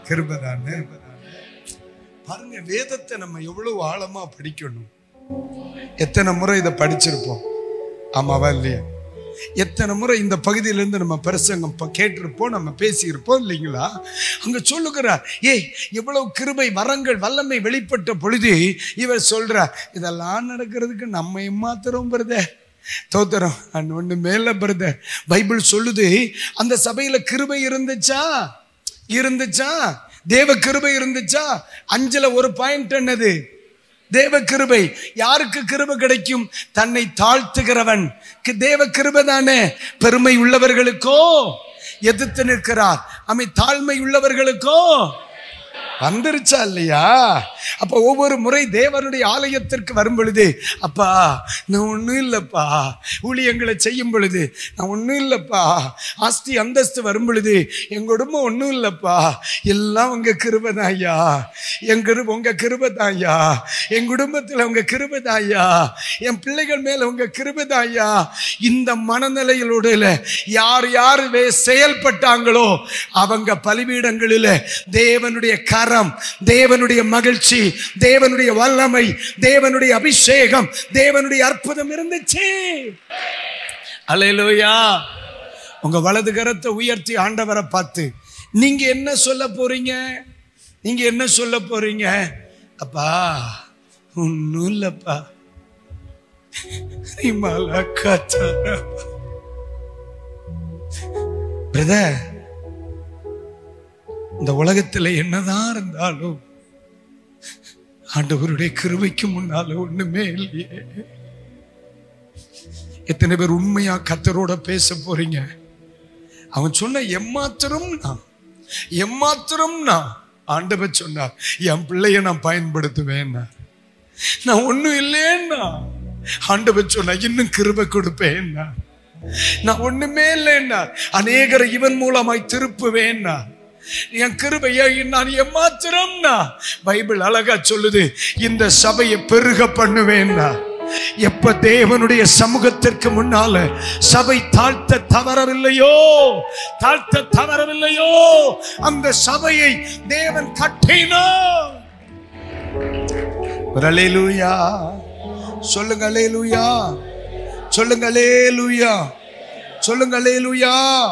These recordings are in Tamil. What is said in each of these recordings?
கிருபை தானே பாருங்க வேதத்தை நம்ம எவ்வளவு ஆழமா படிக்கணும் எத்தனை முறை இதை படிச்சிருப்போம் ஆமாவா இல்லையா எத்தனை முறை இந்த பகுதியிலேருந்து நம்ம பிரசங்கம் ப- கேட்டிருப்போம் நம்ம பேசியிருப்போம் இல்லைங்களா அங்க சொல்லுகிறார் ஏய் எவ்வளவு கிருபை வரங்கள் வல்லமை வெளிப்பட்ட பொழுது இவர் சொல்றார் இதெல்லாம் நடக்கிறதுக்கு நம்ம ஏமாத்துறோம் பிரதர் தோத்திரம் அண்ட் ஒண்ணு மேல பிரதர் பைபிள் சொல்லுது அந்த சபையில கிருபை இருந்துச்சா இருந்துச்சா தேவ கிருபை இருந்துச்சா அஞ்சுல ஒரு பாயிண்ட் என்னது தேவ கிருபை யாருக்கு கிருபை கிடைக்கும் தன்னை தாழ்த்துகிறவன் கு- தேவ கிருபை தானே பெருமை உள்ளவர்களுக்கோ எதிர்த்து நிற்கிறார் அமை தாழ்மை உள்ளவர்களுக்கோ வந்துருச்சா இல்லையா அப்ப ஒவ்வொரு முறை தேவனுடைய ஆலயத்திற்கு வரும் பொழுது அப்பா நான் ஒண்ணும் இல்லப்பா ஊழியங்களை செய்யும் பொழுது நான் ஒண்ணும் இல்லப்பா ஆஸ்தி அந்தஸ்து வரும் பொழுது என் குடும்பம் ஒண்ணும் இல்லப்பா எல்லாம் உங்க கிருபதாயா என் கிருப உங்க கிருபதாயா என் குடும்பத்துல உங்க கிருபதாயா என் பிள்ளைகள் மேல உங்க கிருபதாயா இந்த மனநிலைகளோட யார் யார் வே- செயல்பட்டாங்களோ அவங்க பலிபீடங்களில் தேவனுடைய கரம் தேவனுடைய மகிழ்ச்சி தேவனுடைய வல்லமை தேவனுடைய அபிஷேகம் தேவனுடைய அற்புதம் இருந்துச்சு அல்லேலூயா உங்க வலது கரத்தை உயர்த்தி ஆண்டவரை பார்த்து நீங்க என்ன சொல்ல போறீங்க நீங்க என்ன சொல்ல போறீங்க அப்பா ஒன்னும் இல்லப்பா நீ மலக்காச்சாரா பிரதர் இந்த உலகத்துல என்னதான் இருந்தாலும் ஆண்டவருடைய கிருபைக்கு முன்னால ஒண்ணுமே இல்லையே எத்தனை பேர் உண்மையா கத்தரோட பேச போறீங்க அவன் சொன்ன எம்மாத்திரம் நான் எம்மாத்திரம் நான் ஆண்டவர் சொன்னார் என் பிள்ளைய நான் பயன்படுத்துவேன் நான் ஒண்ணும் இல்லைன்னா ஆண்டவர் சொன்னா இன்னும் கிருபை கொடுப்பேன்னா நான் ஒண்ணுமே இல்லைன்னா அநேகரை இவன் மூலமாய் திருப்புவேன்னா என் கிருபையை நான் எம்மாத்திரம்னா பைபிள் அழகா சொல்லுது இந்த சபையை பெருக பண்ணுவேன்னா எப்ப தேவனுடைய சமூகத்திற்கு முன்னால சபை தாழ்த்த தவறவில்லையோ தாழ்த்த தவறவில்லையோ அந்த சபையை தேவன் கட்டினார் ஒரு அல்லேலூயா சொல்லுங்க அல்லேலூயா சொல்லுங்க அல்லேலூயா சொல்லுங்க அல்லேலூயா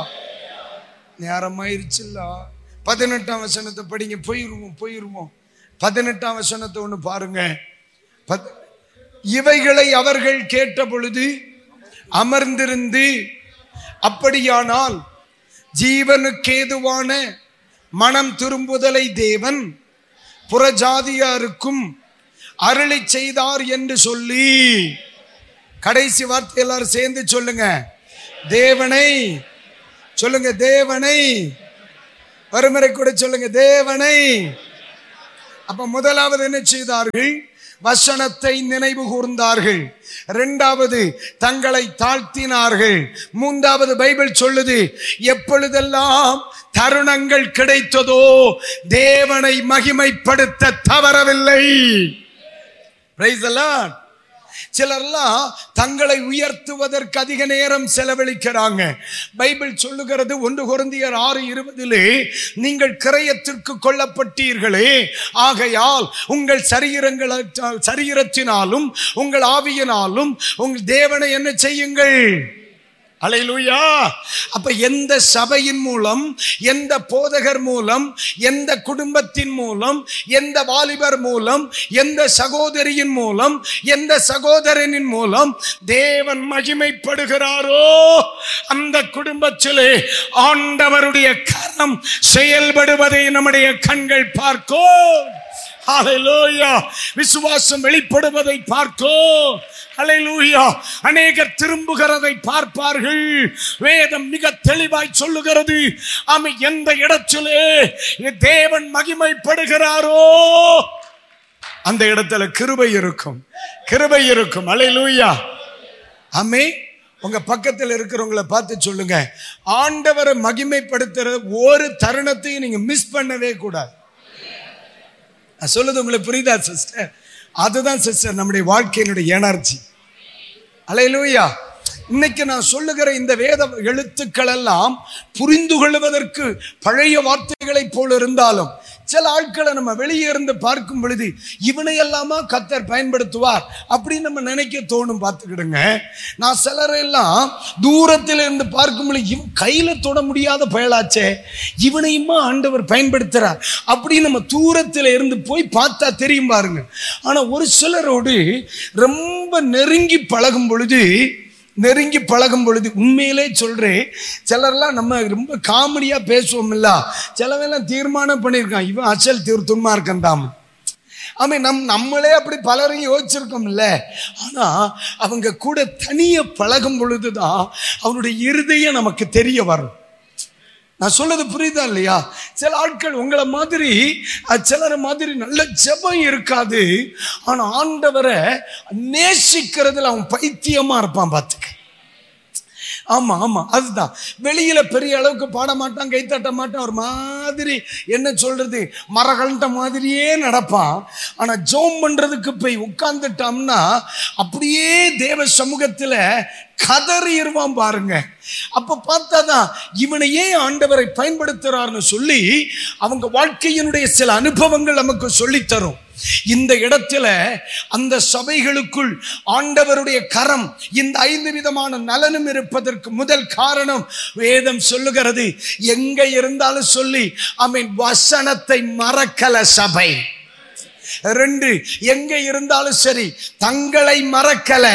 நேரம் ஆயிருச்சுல்ல பதினெட்டாம் வசனத்தை படிங்க போயிருவோம் போயிருவோம் பதினெட்டாம் வசனத்தை ஒன்று பாருங்க பத்- இவைகளை அவர்கள் கேட்ட பொழுது அமர்ந்திருந்து அப்படியானால் ஜீவனுக்கேதுவான மனம் திரும்புதலை தேவன் புறஜாதியாருக்கும் அருளி செய்தார் என்று சொல்லி கடைசி வார்த்தை எல்லாரும் சேர்ந்து சொல்லுங்க தேவனை சொல்லுங்க தேவனை வறுமுறை கூட சொல்லுங்க தேவனை அப்ப முதலாவது என்ன செய்தார்கள் வசனத்தை நினைவு கூர்ந்தார்கள் இரண்டாவது தங்களை தாழ்த்தினார்கள் மூன்றாவது பைபிள் சொல்லுது எப்பொழுதெல்லாம் தருணங்கள் கிடைத்ததோ தேவனை மகிமைப்படுத்த தவறவில்லை Praise the Lord. சிலர்லாம் தங்களை உயர்த்துவதற்கு அதிக நேரம் செலவழிக்கிறாங்க பைபிள் சொல்லுகிறது ஒன்று குருந்தியர் ஆறு இருபதிலே நீங்கள் கிரயத்திற்கு கொல்லப்பட்டீர்களே ஆகையால் உங்கள் சரீரங்கள சரீரத்தினாலும் உங்கள் ஆவியினாலும் உங்கள் தேவனை என்ன செய்யுங்கள் அலையிலுயா அப்ப எந்த சபையின் மூலம் எந்த போதகர் மூலம் எந்த குடும்பத்தின் மூலம் எந்த வாலிபர் மூலம் எந்த சகோதரியின் மூலம் எந்த சகோதரனின் மூலம் தேவன் மகிமைப்படுகிறாரோ அந்த குடும்பத்திலே ஆண்டவருடைய கரம் செயல்படுவதை நம்முடைய கண்கள் பார்க்கும் ஹalleluya விசுவாசம் வெளிப்படுவதை பார்க்கோ ஹalleluya அநேகர் திரும்புகிறதை பார்ப்பார்கள் வேதம் மிக தெளிவாய் சொல்லுகிறது ஆமை எந்த இடத்திலே தேவன் மகிமைப்படுகிறாரோ அந்த இடத்துல கிருபை இருக்கும் கிருபை இருக்கும் ஹalleluya ஆமே உங்க பக்கத்தில் இருக்கிறவங்களை பார்த்து சொல்லுங்க ஆண்டவரை மகிமைப்படுத்துற ஒரு தருணத்தையும் நீங்க மிஸ் பண்ணவே கூடாது நான் சொல்லுது உங்களுக்கு புரியுதா சிஸ்டர் அதுதான் சிஸ்டர் நம்முடைய வாழ்க்கையினுடைய எனர்ஜி அலையிலூயா இன்னைக்கு நான் சொல்லுகிற இந்த வேத எழுத்துக்கள் எல்லாம் புரிந்து கொள்வதற்கு பழைய வார்த்தைகளைப் போல இருந்தாலும் சில ஆட்களை நம்ம வெளியே இருந்து பார்க்கும் பொழுது இவனை எல்லாமா கத்தர் பயன்படுத்துவார் அப்படின்னு நம்ம நினைக்க தோணும் பார்த்துக்கிடுங்க நான் சிலரெல்லாம் தூரத்தில் இருந்து பார்க்கும் பொழுது இவன் கையில தொட முடியாத பயலாச்சே இவனையுமா ஆண்டவர் பயன்படுத்துறார் அப்படின்னு நம்ம தூரத்தில் இருந்து போய் பார்த்தா தெரியும் பாருங்க ஆனா ஒரு சிலரோடு ரொம்ப நெருங்கி பழகும் பொழுது நெருங்கி பழகும் பொழுது உண்மையிலே சொல்றேன் சிலர்லாம் நம்ம ரொம்ப காமெடியா பேசுவோம் இல்ல சிலவெல்லாம் தீர்மானம் பண்ணியிருக்கான் இவன் அசல் தீர் துன்மார்க்கன் தான் ஆமே நம் நம்மளே அப்படி பலரையும் யோசிச்சிருக்கோம்ல ஆனா அவங்க கூட தனிய பழகும் பொழுதுதான் அவனுடைய இருதயம் நமக்கு தெரிய வரும் நான் சொல்றது புரியுதா இல்லையா சில ஆட்கள் உங்களை மாதிரி அஹ், சிலர் மாதிரி நல்ல ஜெபம் இருக்காது ஆனா ஆண்டவரை நேசிக்கிறதுல அவன் பைத்தியமா இருப்பான் பார்த்துக்க ஆமா ஆமா அதுதான் வெளியில பெரிய அளவுக்கு பாட மாட்டான் கை தட்ட மாட்டான் ஒரு மாதிரி என்ன சொல்றது மரகண்ட மாதிரியே நடப்பான் ஆனா ஜோம் பண்றதுக்கு போய் உட்கார்ந்துட்டோம்னா அப்படியே தேவ சமூகத்துல கதறிடுவான் பாருங்க அப்ப பார்த்தாதான் இவனை ஏன் ஆண்டவரை பயன்படுத்துறாருன்னு சொல்லி அவங்க வாழ்க்கையினுடைய சில அனுபவங்கள் நமக்கு சொல்லித் தரும் இந்த இடத்துல அந்த சபைகளுக்குள் ஆண்டவருடைய கரம் இந்த ஐந்து விதமான நலனும் இருப்பதற்கு முதல் காரணம் வேதம் சொல்லுகிறது எங்க இருந்தாலும் சொல்லி அமீன் வசனத்தை மறக்கல சபை ரெண்டு எங்க இருந்தாலும் சரி தங்களை மறக்கல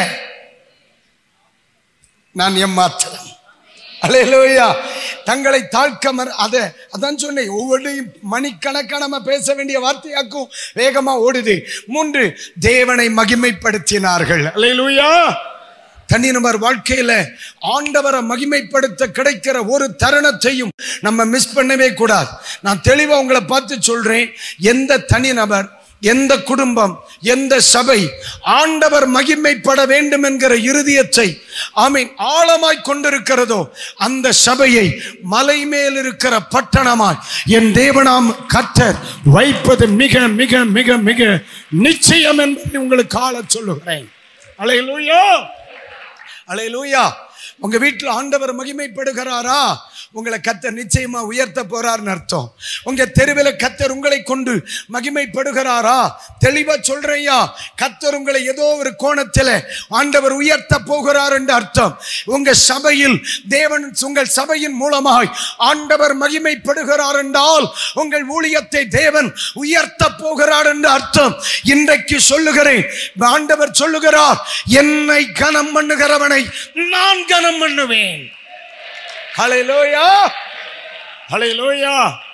நான் ஏமாற்றலாம் அலையலோயா தங்களை தாழ்க்க மற அதை அதான் சொன்னேன் ஒவ்வொன்றையும் மணிக்கணக்காக நம்ம பேச வேண்டிய வார்த்தையாக்கும் வேகமா ஓடுது மூன்று தேவனை மகிமைப்படுத்தினார்கள் அலையலூயா தனி நபர் வாழ்க்கையில ஆண்டவரை மகிமைப்படுத்த கிடைக்கிற ஒரு தருணத்தையும் நம்ம மிஸ் பண்ணவே கூடாது நான் தெளிவா உங்களை பார்த்து சொல்றேன் எந்த தனி நபர் எந்த குடும்பம் எந்த சபை ஆண்டவர் மகிமைப்பட வேண்டும் என்கிற இருதயத்தை ஆமீன் ஆழமாய் கொண்டிருக்கிறதோ அந்த சபையை மலை மேல் இருக்கிற பட்டணமாய் என் தேவனாம் கத்தர் வைப்பது மிக மிக மிக மிக நிச்சயம் என்பதை உங்களுக்கு ஆள சொல்லுகிறேன் அலையலூயா அலையலூயா உங்க வீட்டில் ஆண்டவர் மகிமைப்படுகிறாரா உங்களை கத்தர் நிச்சயமா உயர்த்த போறார்னு அர்த்தம் உங்க தெருவில் கத்தர் உங்களை கொண்டு மகிமைப்படுகிறாரா தெளிவா சொல்றையா கத்தர் உங்களை ஏதோ ஒரு கோணத்தில் ஆண்டவர் உயர்த்த போகிறார் என்று அர்த்தம் உங்க சபையில் தேவன் உங்கள் சபையின் மூலமாய் ஆண்டவர் மகிமைப்படுகிறார் என்றால் உங்கள் ஊழியத்தை தேவன் உயர்த்த போகிறார் என்று அர்த்தம் இன்றைக்கு சொல்லுகிறேன் ஆண்டவர் சொல்லுகிறார் என்னை கனம் பண்ணுகிறவனை நான் கனம் பண்ணுவேன் ஹalleluya ஹalleluya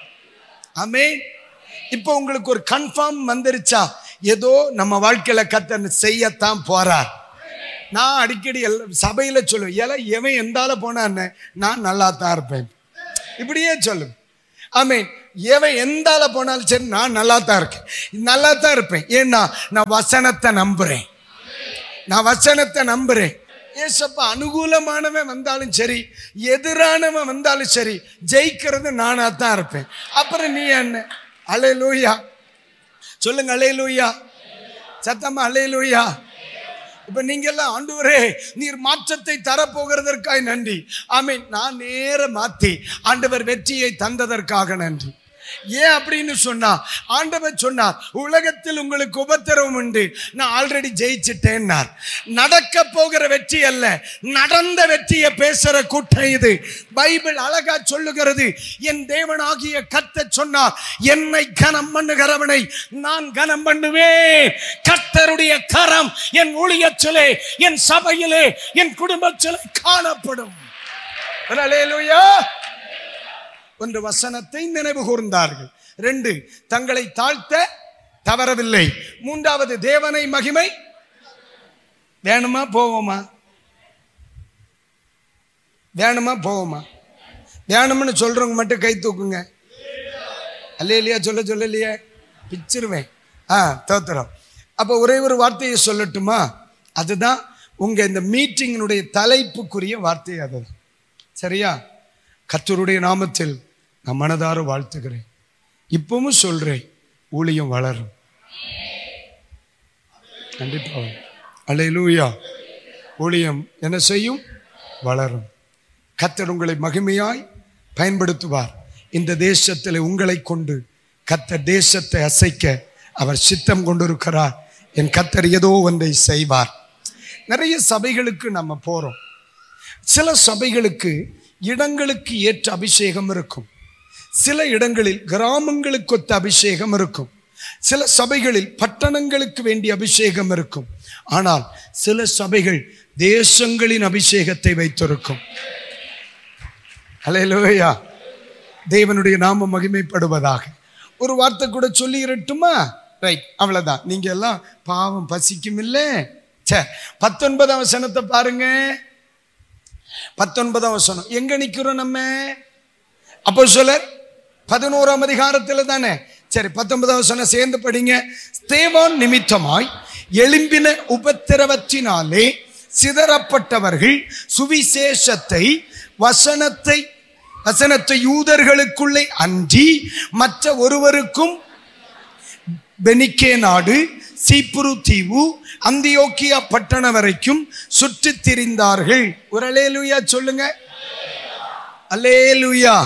ஆமென் இப்போ உங்களுக்கு ஒரு கன்ஃபார்ம் வந்துருச்சா ஏதோ நம்ம வாழ்க்கையில கத்தர் செய்யத்தான் போறார் நான் அடிக்கடி எல்லா சபையில சொல்லுவேன் ஏல எவன் எந்தால போனான்னு நான் நல்லா தான் இருப்பேன் இப்படியே சொல்லு ஆமீன் எவன் எந்தால போனாலும் சரி நான் நல்லா தான் இருக்கேன் நல்லா தான் இருப்பேன் ஏன்னா நான் வசனத்தை நம்புறேன் நான் வசனத்தை நம்புறேன் ஏசப்பா அனுகூலமானவன் வந்தாலும் சரி எதிரானவன் வந்தாலும் சரி ஜெயிக்கிறது நானா தான் இருப்பேன் அப்புறம் நீ என்ன அலையலூயா சொல்லுங்க அலையலூயா சத்தமா அலையலூயா இப்ப நீங்க எல்லாம் ஆண்டவரே நீர் மாற்றத்தை தரப்போகிறதற்காக நன்றி ஆமீன் நான் நேர மாத்தி ஆண்டவர் வெற்றியை தந்ததற்காக நன்றி ஏன் அப்படின்னு சொன்னா ஆண்டவர் சொன்னார் உலகத்தில் உங்களுக்கு உபத்திரவம் உண்டு நான் ஆல்ரெடி ஜெயிச்சிட்டேன்னார் நடக்க போகிற வெற்றி அல்ல நடந்த வெற்றியை பேசுற கூட்டம் இது பைபிள் அழகா சொல்லுகிறது என் தேவனாகிய கத்த சொன்னார் என்னை கனம் பண்ணுகிறவனை நான் கனம் பண்ணுவேன் கர்த்தருடைய கரம் என் ஊழியத்திலே என் சபையிலே என் குடும்பத்திலே காணப்படும் அல்லேலூயா ஒன்று வசனத்தை நினைவு கூர்ந்தார்கள் ரெண்டு தங்களை தாழ்த்த தவறவில்லை மூன்றாவது தேவனை மகிமை வேணுமா போவோமா வேணுமா போவோமா வேணும்னு சொல்றவங்க மட்டும் கை தூக்குங்க அல்ல இல்லையா சொல்ல சொல்லலையே பிச்சிருவேன் ஆ தோத்துறோம் அப்போ ஒரே ஒரு வார்த்தையை சொல்லட்டுமா அதுதான் உங்க இந்த மீட்டிங்கினுடைய தலைப்புக்குரிய வார்த்தை அதுதான் சரியா கத்தருடைய நாமத்தில் நான் மனதார வாழ்த்துகிறேன் இப்பவும் சொல்றேன் ஊழியம் வளரும் கண்டிப்பா அலையிலூயா ஊழியம் என்ன செய்யும் வளரும் கத்தர் உங்களை மகிமையாய் பயன்படுத்துவார் இந்த தேசத்தில் உங்களை கொண்டு கத்தர் தேசத்தை அசைக்க அவர் சித்தம் கொண்டிருக்கிறார் என் கத்தர் ஏதோ ஒன்றை செய்வார் நிறைய சபைகளுக்கு நம்ம போறோம் சில சபைகளுக்கு இடங்களுக்கு ஏற்ற அபிஷேகம் இருக்கும் சில இடங்களில் கிராமங்களுக்கு ஒத்த அபிஷேகம் இருக்கும் சில சபைகளில் பட்டணங்களுக்கு வேண்டிய அபிஷேகம் இருக்கும் ஆனால் சில சபைகள் தேசங்களின் அபிஷேகத்தை வைத்திருக்கும் அலையலோயா தேவனுடைய நாம மகிமைப்படுவதாக ஒரு வார்த்தை கூட சொல்லி இருட்டுமா ரைட் அவ்வளவுதான் நீங்க எல்லாம் பாவம் பசிக்கும் இல்ல சே பத்தொன்பதாம் வசனத்தை பாருங்க பத்தொன்பதாம் வசனம் எங்க நிக்கிறோம் நம்ம அப்போ சொல்லர் பதினோராம் அதிகாரத்தில் தானே சரி பத்தொன்பதாம் வசனம் சேர்ந்து படிங்க ஸ்தேவான் நிமித்தமாய் எழும்பின உபத்திரவத்தினாலே சிதறப்பட்டவர்கள் சுவிசேஷத்தை வசனத்தை வசனத்தை யூதர்களுக்குள்ளே அன்றி மற்ற ஒருவருக்கும் பெனிக்கே நாடு சீப்புரு தீவு அந்தியோக்கியா பட்டணம் வரைக்கும் சுற்றித் திரிந்தார்கள் ஒரு அலேலுயா சொல்லுங்க அலேலுயா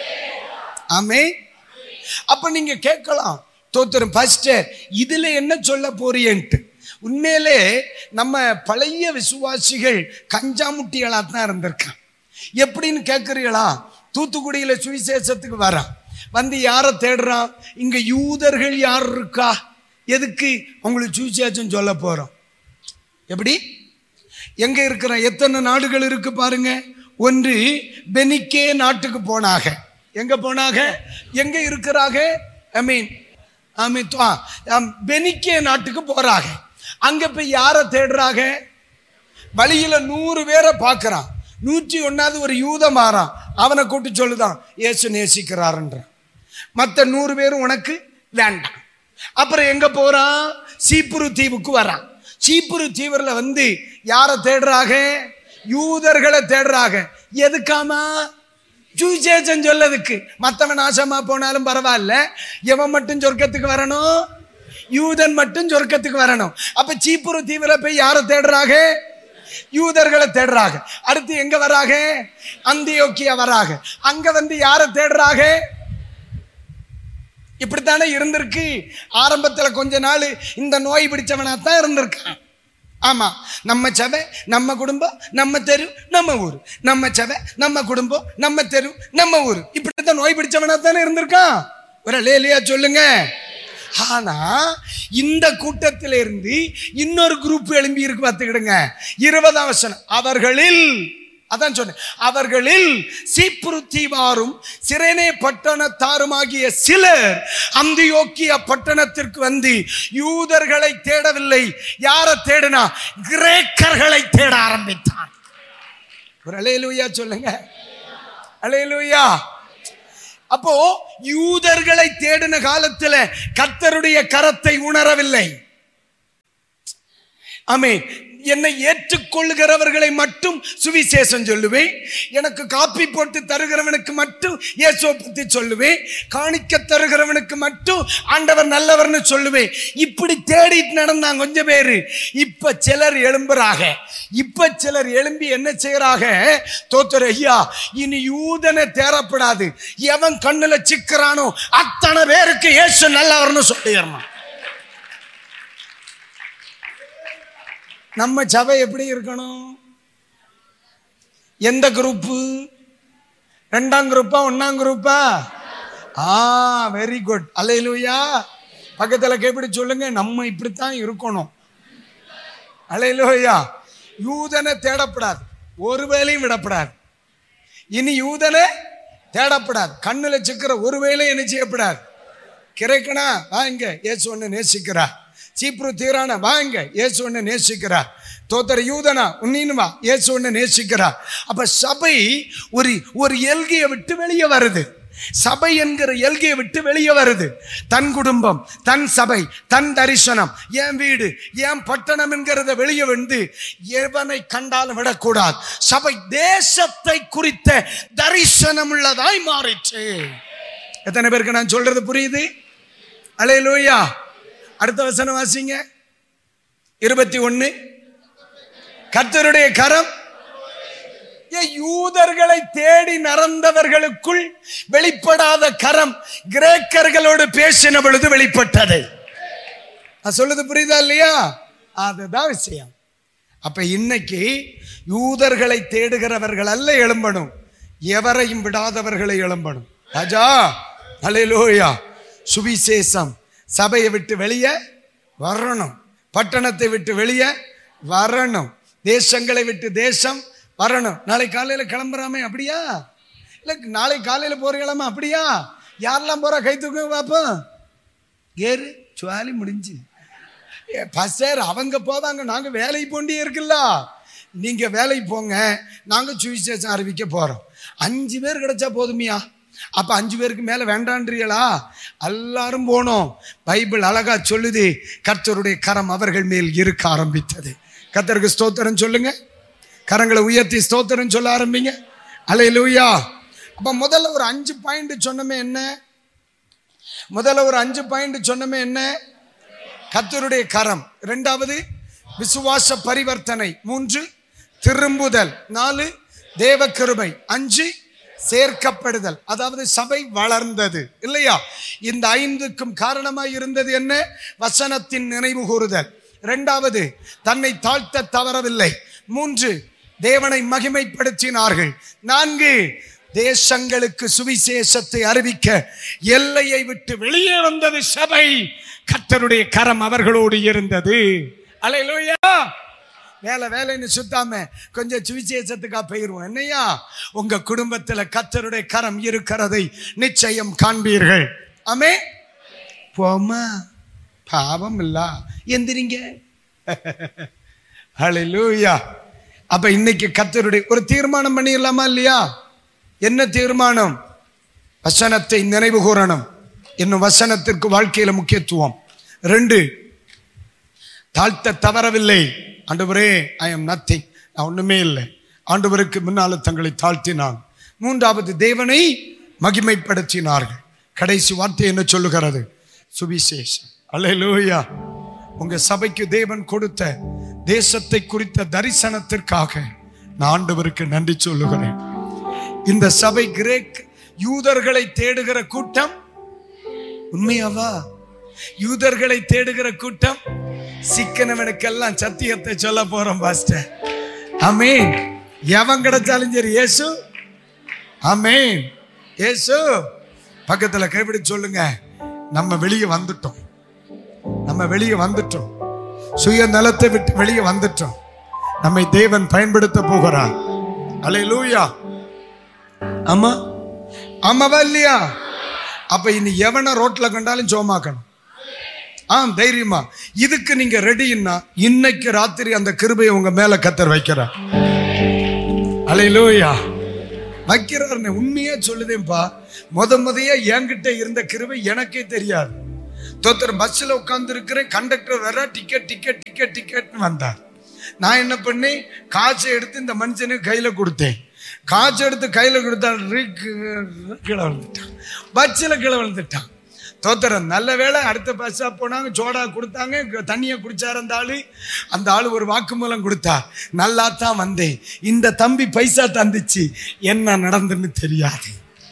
ஆமே அப்ப நீங்க கேட்கலாம் தோத்திரம் பாஸ்டர் இதுல என்ன சொல்ல போறியன்ட்டு உண்மையிலே நம்ம பழைய விசுவாசிகள் கஞ்சாமுட்டிகளா தான் இருந்திருக்கான் எப்படின்னு கேட்குறீங்களா தூத்துக்குடியில சுவிசேஷத்துக்கு வரான் வந்து யாரை தேடுறான் இங்க யூதர்கள் யார் இருக்கா எதுக்கு உங்களுக்கு சுவிசேஷம் சொல்ல போறோம் எப்படி எங்க இருக்கிற எத்தனை நாடுகள் இருக்கு பாருங்க ஒன்று பெனிக்கே நாட்டுக்கு போனாக எங்க போனாக எங்க இருக்கிறாங்க ஐ மீன் ஐ மீன் பெனிக்கே நாட்டுக்கு போறாங்க அங்க போய் யாரை தேடுறாங்க வழியில நூறு பேரை பார்க்கறான் நூற்றி ஒன்னாவது ஒரு யூத மாறான் அவனை கூட்டி சொல்லுதான் இயேசு நேசிக்கிறாருன்றான் மற்ற நூறு பேரும் உனக்கு வேண்டாம் அப்புறம் எங்க போறான் சீப்புரு தீவுக்கு வரான் சீப்புரு தீவுல வந்து யாரை தேடுறாங்க யூதர்களை தேடுறாங்க எதுக்காமா சுவிசேஷம் சொல்லதுக்கு மற்றவன் நாசமா போனாலும் பரவாயில்ல எவன் மட்டும் சொர்க்கத்துக்கு வரணும் யூதன் மட்டும் சொர்க்கத்துக்கு வரணும் அப்ப சீப்புரு தீவுல போய் யாரை தேடுறாங்க யூதர்களை தேடுறாங்க அடுத்து எங்க வராங்க அந்தியோக்கியா வராங்க அங்க வந்து யாரை தேடுறாங்க இப்படித்தானே இருந்திருக்கு ஆரம்பத்துல கொஞ்ச நாள் இந்த நோய் பிடிச்சவனா தான் இருந்திருக்கான் ஆமா நம்ம சபை நம்ம குடும்பம் நம்ம தெரு நம்ம ஊர் நம்ம சபை நம்ம குடும்பம் நம்ம தெரு நம்ம ஊர் இப்படித்தான் நோய் பிடிச்சவனா தானே இருந்திருக்கான் ஒரு லேலியா சொல்லுங்க ஆனா இந்த கூட்டத்தில இருந்து இன்னொரு குரூப் எழும்பி இருக்கு பார்த்துக்கிடுங்க இருபதாம் வசனம் அவர்களில் அதான் சொன்னேன் அவர்களில் சீப்புரு தீவாரும் சிறேனே பட்டணத்தாருமாகிய சிலர் அந்தியோக்கிய பட்டணத்திற்கு வந்து யூதர்களை தேடவில்லை யாரை தேடினா கிரேக்கர்களை தேட ஆரம்பித்தான் ஒரு அலையலூயா சொல்லுங்க அலையலூயா அப்போ யூதர்களை தேடின காலத்துல கர்த்தருடைய கரத்தை உணரவில்லை ஆமே என்னை ஏற்றுக்கொள்ளுகிறவர்களை மட்டும் சுவிசேஷம் சொல்லுவேன் எனக்கு காப்பி போட்டு தருகிறவனுக்கு மட்டும் இயேசுவை பத்தி சொல்லுவேன் காணிக்க தருகிறவனுக்கு மட்டும் ஆண்டவர் நல்லவர்னு சொல்லுவேன் இப்படி தேடிட்டு நடந்தாங்க கொஞ்சம் பேரு இப்ப சிலர் எழும்புறாங்க இப்ப சிலர் எழும்பி என்ன செய்யறாங்க தோத்தர் ஐயா இனி யூதனை தேரப்படாது எவன் கண்ணுல சிக்கிறானோ அத்தனை பேருக்கு இயேசு நல்லவர்னு சொல்லிடணும் நம்ம சபை எப்படி இருக்கணும் எந்த குரூப்பு ரெண்டாம் குரூப்பா ஒன்னாம் குரூப்பா ஆ வெரி குட் அலையிலுயா பக்கத்துல கேப்பிடி சொல்லுங்க நம்ம இப்படித்தான் இருக்கணும் அலையிலுயா யூதனை தேடப்படாது ஒரு வேலையும் விடப்படாது இனி யூதனை தேடப்படாது கண்ணுல சிக்கிற ஒரு வேலையும் என்ன செய்யப்படாது கிடைக்கணா வாங்க ஏசு ஒன்று நேசிக்கிறா சீப்ரு தீரான வாங்க இயேசு ஒன்று நேசிக்கிறா தோத்தர யூதனா உன்னின்னு வா இயேசு ஒன்று நேசிக்கிறா அப்ப சபை ஒரு ஒரு எல்கையை விட்டு வெளியே வருது சபை என்கிற எல்கையை விட்டு வெளியே வருது தன் குடும்பம் தன் சபை தன் தரிசனம் என் வீடு என் பட்டணம் என்கிறத வெளியே வந்து எவனை கண்டாலும் விடக்கூடாது சபை தேசத்தை குறித்த தரிசனம் உள்ளதாய் மாறிச்சு எத்தனை பேருக்கு நான் சொல்றது புரியுது அலையலூயா அடுத்த வசனம் வாசிங்க இருபத்தி ஒன்னு கர்த்தருடைய கரம் ஏன் யூதர்களை தேடி நடந்தவர்களுக்குள் வெளிப்படாத கரம் கிரேக்கர்களோடு பேசின பொழுது வெளிப்பட்டது நான் சொல்லுது புரியுதா இல்லையா அதுதான் விஷயம் அப்ப இன்னைக்கு யூதர்களை தேடுகிறவர்கள் அல்ல எழும்பணும் எவரையும் விடாதவர்களை எழும்பணும் ராஜா அலையிலோயா சுவிசேஷம் சபையை விட்டு வெளியே வரணும் பட்டணத்தை விட்டு வெளியே வரணும் தேசங்களை விட்டு தேசம் வரணும் நாளை காலையில கிளம்புறாமே அப்படியா இல்ல நாளை காலையில போறீங்களாமா அப்படியா யாரெல்லாம் போறா கை தூக்க பார்ப்போம் ஏறு சுவாலி முடிஞ்சு பஸ்டர் அவங்க போவாங்க நாங்க வேலைக்கு போண்டே இருக்குல்ல நீங்க வேலைக்கு போங்க நாங்க சுவிசேஷம் அறிவிக்க போறோம் அஞ்சு பேர் கிடைச்சா போதுமியா அப்ப அஞ்சு பேருக்கு மேல வேண்டான்றீங்களா எல்லாரும் போனோம் பைபிள் அழகா சொல்லுது கர்த்தருடைய கரம் அவர்கள் மேல் இருக்க ஆரம்பித்தது கர்த்தருக்கு ஸ்தோத்திரம் சொல்லுங்க கரங்களை உயர்த்தி ஸ்தோத்திரம் சொல்ல ஆரம்பிங்க அலையிலூயா அப்ப முதல்ல ஒரு அஞ்சு பாயிண்ட் சொன்னமே என்ன முதல்ல ஒரு அஞ்சு பாயிண்ட் சொன்னமே என்ன கத்தருடைய கரம் இரண்டாவது விசுவாச பரிவர்த்தனை மூன்று திரும்புதல் நாலு தேவ கிருபை அஞ்சு சேர்க்கப்படுதல் அதாவது சபை வளர்ந்தது இல்லையா இந்த ஐந்துக்கும் காரணமாய் இருந்தது என்ன வசனத்தின் நினைவு கூறுதல் இரண்டாவது தன்னை தாழ்த்த தவறவில்லை மூன்று தேவனை மகிமைப்படுத்தினார்கள் நான்கு தேசங்களுக்கு சுவிசேஷத்தை அறிவிக்க எல்லையை விட்டு வெளியே வந்தது சபை கர்த்தருடைய கரம் அவர்களோடு இருந்தது அலையிலோயா வேலை வேலைன்னு சுத்தாம கொஞ்சம் சுவிசேஷத்துக்கா போயிருவோம் என்னையா உங்க குடும்பத்துல கர்த்தருடைய கரம் இருக்கிறதை நிச்சயம் காண்பீர்கள் ஆமே போமா பாவம் இல்ல எந்திரிங்க ஹalleluya அப்ப இன்னைக்கு கர்த்தருடைய ஒரு தீர்மானம் பண்ணிடலாமா இல்லையா என்ன தீர்மானம் வசனத்தை நினைவு கூறணும் இன்னும் வசனத்திற்கு வாழ்க்கையில முக்கியத்துவம் ரெண்டு தாழ்த்த தவறவில்லை ஆண்டவரே ஐ எம் நத்திங் நான் ஒண்ணுமே இல்லை ஆண்டவருக்கு முன்னால தங்களை தாழ்த்தினான் மூன்றாவது தேவனை மகிமைப்படுத்தினார்கள் கடைசி வார்த்தை என்ன சொல்லுகிறது சுவிசேஷம் அல்லேலூயா உங்க சபைக்கு தேவன் கொடுத்த தேசத்தை குறித்த தரிசனத்திற்காக நான் ஆண்டவருக்கு நன்றி சொல்லுகிறேன் இந்த சபை கிரேக் யூதர்களை தேடுகிற கூட்டம் உண்மையாவா யூதர்களை தேடுகிற கூட்டம் சிக்கனவனுக்கெல்லாம் சத்தியத்தை சொல்ல போறோம் பாஸ்டர் அமேன் எவன் கிடைச்சாலும் சரி இயேசு அமேன் இயேசு பக்கத்துல கைப்பிடி சொல்லுங்க நம்ம வெளியே வந்துட்டோம் நம்ம வெளியே வந்துட்டோம் சுய நலத்தை விட்டு வெளியே வந்துட்டோம் நம்மை தேவன் பயன்படுத்த போகிறார் அல்லேலூயா ஆமா ஆமாவா இல்லையா அப்ப இனி எவனை ரோட்ல கண்டாலும் சோமாக்கணும் ஆம் தைரியமா இதுக்கு நீங்க ரெடின்னா இன்னைக்கு ராத்திரி அந்த கிருபையை உங்க மேல கத்தர் வைக்கிறார் அலையிலோயா வைக்கிறாருன்னு உண்மையா சொல்லுதேன்பா முத முதையா என்கிட்ட இருந்த கிருபை எனக்கே தெரியாது தோத்தர் பஸ்ஸில் உட்கார்ந்து இருக்கிறேன் கண்டக்டர் வர டிக்கெட் டிக்கெட் டிக்கெட் டிக்கெட்னு வந்தார் நான் என்ன பண்ணேன் காசை எடுத்து இந்த மனுஷனுக்கு கையில கொடுத்தேன் காசு எடுத்து கையில கொடுத்தா ரிக் கீழே விழுந்துட்டான் பஸ்ஸில் கீழே விழுந்துட்டான் தோத்தரம் நல்ல வேளை அடுத்த பஸ்ஸா போனாங்க சோடா கொடுத்தாங்க தண்ணியை குடிச்சார் அந்த ஆளு அந்த ஆளு ஒரு வாக்குமூலம் கொடுத்தா நல்லா தான் வந்தேன் இந்த தம்பி பைசா தந்துச்சு என்ன நடந்துன்னு தெரியாது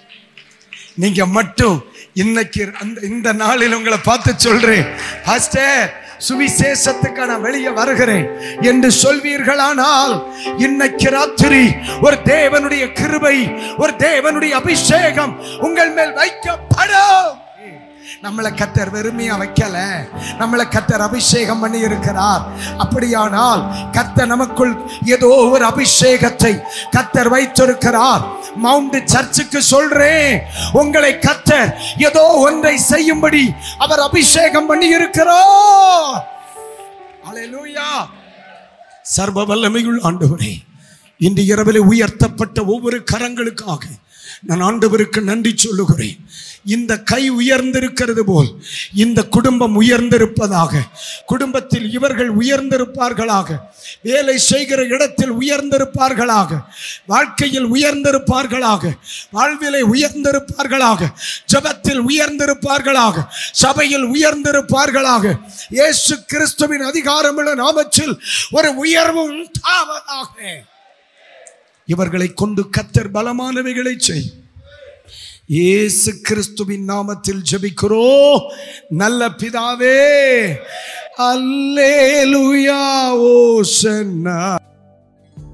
நீங்க மட்டும் இன்னைக்கு அந்த இந்த நாளில் உங்களை பார்த்து சொல்றேன் பாஸ்டர் சுவிசேஷத்துக்கு நான் வெளியே வருகிறேன் என்று சொல்வீர்களானால் இன்னைக்கு ராத்திரி ஒரு தேவனுடைய கிருபை ஒரு தேவனுடைய அபிஷேகம் உங்கள் மேல் வைக்கப்படும் நம்மளை கத்தர் வெறுமையா வைக்கல நம்மளை கத்தர் அபிஷேகம் பண்ணி இருக்கிறார் அப்படியானால் கத்தர் நமக்குள் ஏதோ ஒரு அபிஷேகத்தை கத்தர் வைத்திருக்கிறார் மவுண்ட் சர்ச்சுக்கு சொல்றேன் உங்களை கத்தர் ஏதோ ஒன்றை செய்யும்படி அவர் அபிஷேகம் பண்ணி இருக்கிறார் அல்லேலூயா சர்வ வல்லமையுள் ஆண்டவரே இன்று இரவில் உயர்த்தப்பட்ட ஒவ்வொரு கரங்களுக்காக நான் ஆண்டவருக்கு நன்றி சொல்லுகிறேன் இந்த கை உயர்ந்திருக்கிறது போல் இந்த குடும்பம் உயர்ந்திருப்பதாக குடும்பத்தில் இவர்கள் உயர்ந்திருப்பார்களாக வேலை செய்கிற இடத்தில் உயர்ந்திருப்பார்களாக வாழ்க்கையில் உயர்ந்திருப்பார்களாக வாழ்விலை உயர்ந்திருப்பார்களாக ஜபத்தில் உயர்ந்திருப்பார்களாக சபையில் உயர்ந்திருப்பார்களாக இயேசு கிறிஸ்துவின் அதிகாரமுள்ள நாமத்தில் ஒரு உயர்வு உண்டாவதாக இவர்களை கொண்டு கத்தர் பலமானவைகளை செய் இயேசு கிறிஸ்துவின் நாமத்தில் ஜெபிக்கிறோ நல்ல பிதாவே அல்லேலுயா ஓ